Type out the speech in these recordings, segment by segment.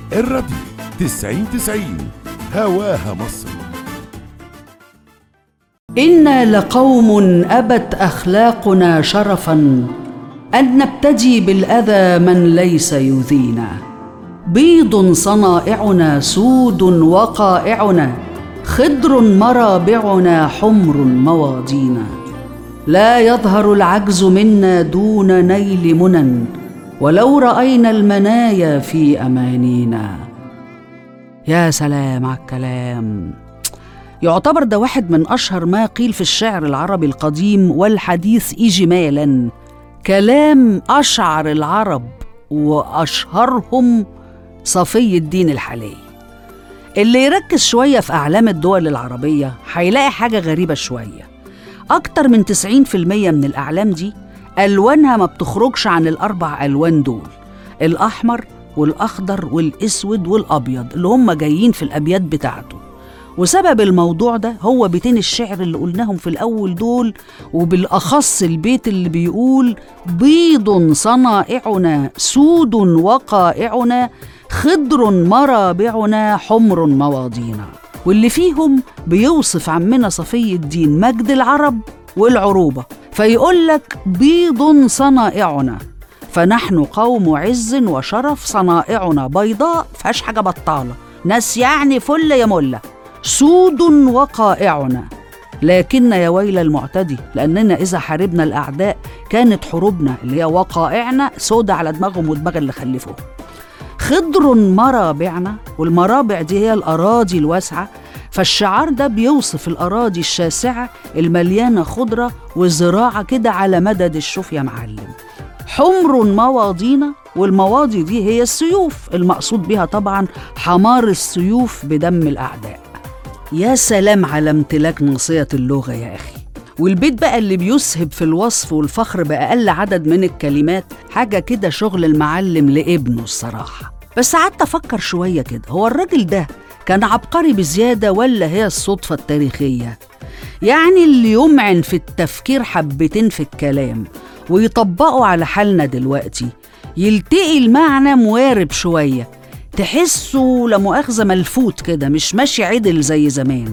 الراديو تسعين تسعين هواها مصر انا لقوم ابت اخلاقنا شرفا ان نبتدي بالاذى من ليس يؤذينا بيض صنائعنا سود وقائعنا خضر مرابعنا حمر مواضينا لا يظهر العجز منا دون نيل منى ولو راينا المنايا في امانينا يا سلام على الكلام يعتبر ده واحد من أشهر ما قيل في الشعر العربي القديم والحديث إجمالا كلام أشعر العرب وأشهرهم صفي الدين الحلي اللي يركز شوية في أعلام الدول العربية هيلاقي حاجة غريبة شوية أكتر من 90% من الأعلام دي ألوانها ما بتخرجش عن الأربع ألوان دول الأحمر والأخضر والأسود والأبيض اللي هم جايين في الأبيات بتاعته وسبب الموضوع ده هو بيتين الشعر اللي قلناهم في الأول دول وبالأخص البيت اللي بيقول بيض صنائعنا سود وقائعنا خضر مرابعنا حمر مواضينا واللي فيهم بيوصف عمنا صفي الدين مجد العرب والعروبة فيقول لك بيض صنائعنا فنحن قوم عز وشرف صنائعنا بيضاء فيهاش حاجة بطالة ناس يعني فل يا مله سود وقائعنا لكن يا ويل المعتدي لأننا إذا حاربنا الأعداء كانت حروبنا اللي هي وقائعنا سودة على دماغهم ودماغ اللي خلفوه خضر مرابعنا والمرابع دي هي الأراضي الواسعة فالشعار ده بيوصف الأراضي الشاسعة المليانة خضرة وزراعة كده على مدد الشوف يا معلم حمر مواضينا والمواضي دي هي السيوف المقصود بها طبعا حمار السيوف بدم الأعداء يا سلام على امتلاك ناصية اللغة يا أخي والبيت بقى اللي بيسهب في الوصف والفخر بأقل عدد من الكلمات حاجة كده شغل المعلم لابنه الصراحة بس قعدت أفكر شوية كده هو الراجل ده كان عبقري بزيادة ولا هي الصدفة التاريخية؟ يعني اللي يمعن في التفكير حبتين في الكلام ويطبقه على حالنا دلوقتي يلتقي المعنى موارب شوية تحسه لا مؤاخذة ملفوت كده مش ماشي عدل زي زمان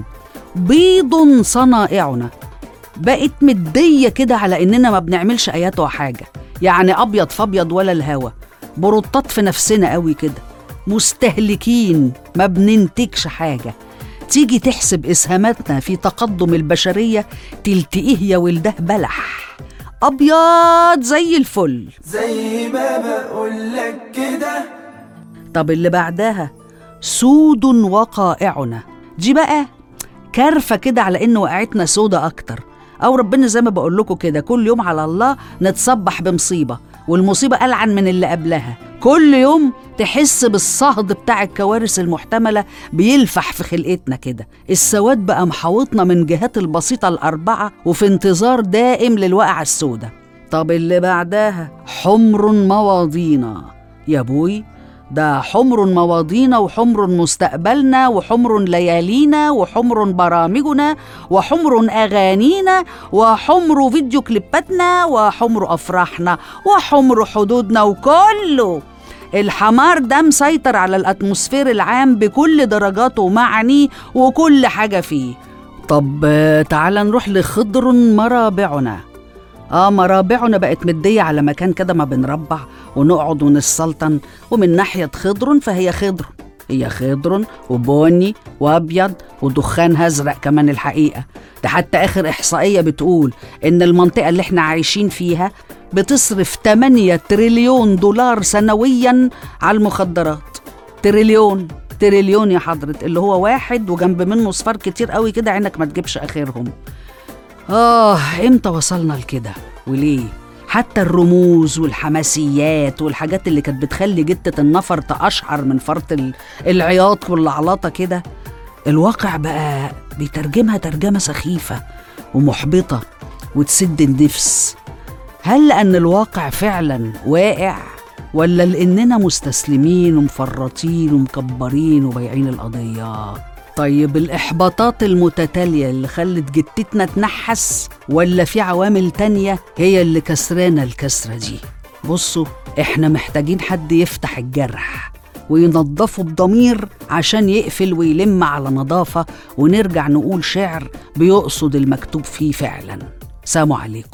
بيض صنائعنا بقت مدية كده على إننا ما بنعملش آيات وحاجة يعني أبيض فأبيض ولا الهوا بروطات في نفسنا قوي كده مستهلكين ما بننتجش حاجة تيجي تحسب إسهاماتنا في تقدم البشرية تلتقيه يا ولده بلح أبيض زي الفل زي ما بقولك كده طب اللي بعدها سود وقائعنا دي بقى كارفة كده على إن وقعتنا سودة أكتر أو ربنا زي ما بقول لكم كده كل يوم على الله نتصبح بمصيبة والمصيبة ألعن من اللي قبلها كل يوم تحس بالصهد بتاع الكوارث المحتملة بيلفح في خلقتنا كده السواد بقى محاوطنا من جهات البسيطة الأربعة وفي انتظار دائم للوقعة السوداء طب اللي بعدها حمر مواضينا يا بوي ده حمر مواضينا وحمر مستقبلنا وحمر ليالينا وحمر برامجنا وحمر أغانينا وحمر فيديو كليباتنا وحمر أفراحنا وحمر حدودنا وكله الحمار ده مسيطر على الأتموسفير العام بكل درجاته معني وكل حاجة فيه طب آه، تعال نروح لخضر مرابعنا اه مرابعنا بقت مدية على مكان كده ما بنربع ونقعد ونسلطن ومن ناحية خضر فهي خضر هي خضر وبني وابيض ودخانها ازرق كمان الحقيقه ده حتى اخر احصائيه بتقول ان المنطقه اللي احنا عايشين فيها بتصرف 8 تريليون دولار سنويا على المخدرات تريليون تريليون يا حضرة اللي هو واحد وجنب منه صفار كتير قوي كده عينك ما تجيبش اخرهم آه إمتى وصلنا لكده وليه؟ حتى الرموز والحماسيات والحاجات اللي كانت بتخلي جتة النفر تقشعر من فرط ال- العياط واللعلطة كده الواقع بقى بيترجمها ترجمة سخيفة ومحبطة وتسد النفس هل لأن الواقع فعلا واقع ولا لأننا مستسلمين ومفرطين ومكبرين وبايعين القضية طيب الإحباطات المتتالية اللي خلت جتتنا تنحس ولا في عوامل تانية هي اللي كسرانا الكسرة دي بصوا إحنا محتاجين حد يفتح الجرح وينظفه بضمير عشان يقفل ويلم على نظافة ونرجع نقول شعر بيقصد المكتوب فيه فعلا سلام عليكم